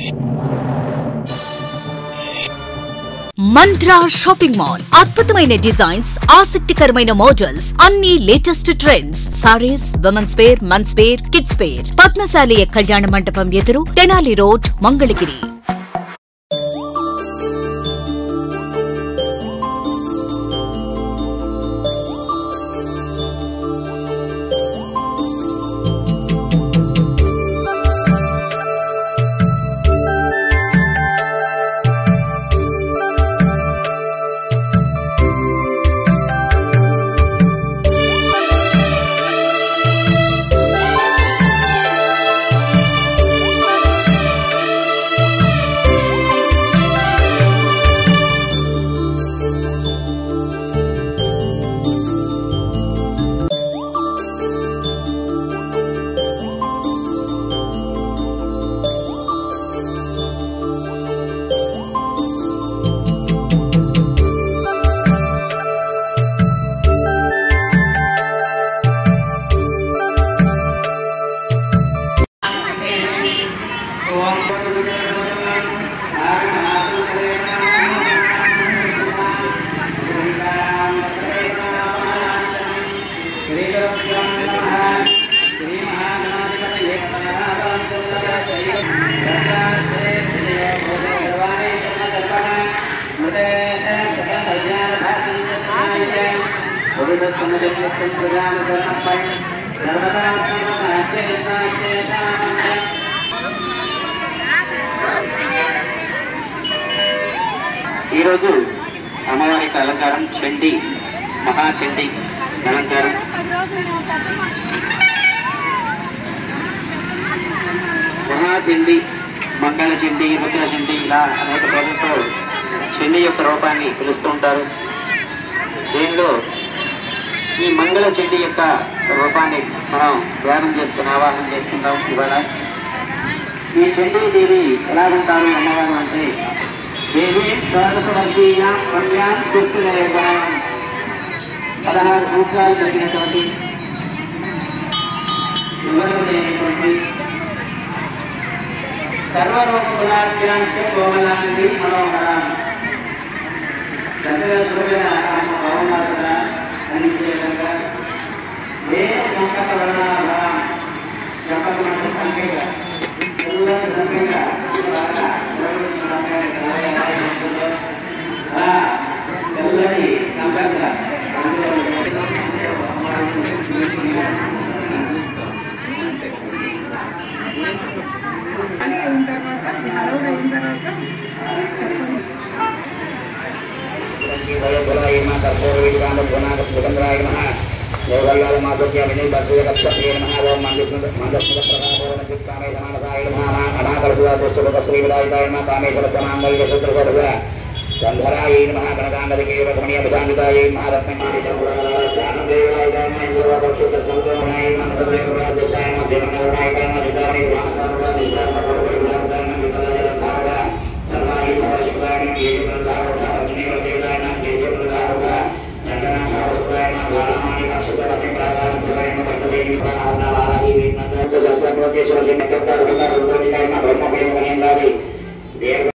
మంత్ర shopping mall అద్భుతమైన designs ఆసక్తికరమైన మోడల్స్ అన్ని latest trends saris women's wear men's wear kids wear Padmashali కళ్యాణ మండపం ఎదురు తెనాలి రోడ్ మంగళగిరి ఈరోజు అమ్మవారికి అలంకారం చండి మహాచండి అలంకారం మహాచండి మంగళ చండి రుద్ర చండి ఇలా అనేక పేర్లతో చండి యొక్క రూపాన్ని పిలుస్తూ ఉంటారు దీనిలో ఈ మంగళ చండి యొక్క రూపాన్ని మనం ధ్యానం చేసుకుని ఆవాహన చేసుకుంటాం ఇవాళ ఈ చండీ దేవి ఎలా ఉంటారు అమ్మవారు అంటే దేవి షోడశవర్షీయాం కన్యాం స్థితిరేవాం పదహారు సంవత్సరాలు కలిగినటువంటి యువతుడైనటువంటి సర్వలోకులాంటి కోమలాంటి మనోహరం చక్కగా చూడగా ఆమె బాగున్నారు కదా అనిపించే విధంగా ఏ సంకట వర్ణాభరం చెప్పకుండా సంఖ్యగా తెల్లటి సంఖ్యగా బాగా తెల్లని సంఖ్యగా గంధరాయై నమః కనకాంబరికే రమణీయ భుజాన్వితాయై మహారత్నమాయ దేవాయ దేవాయ దేవాయ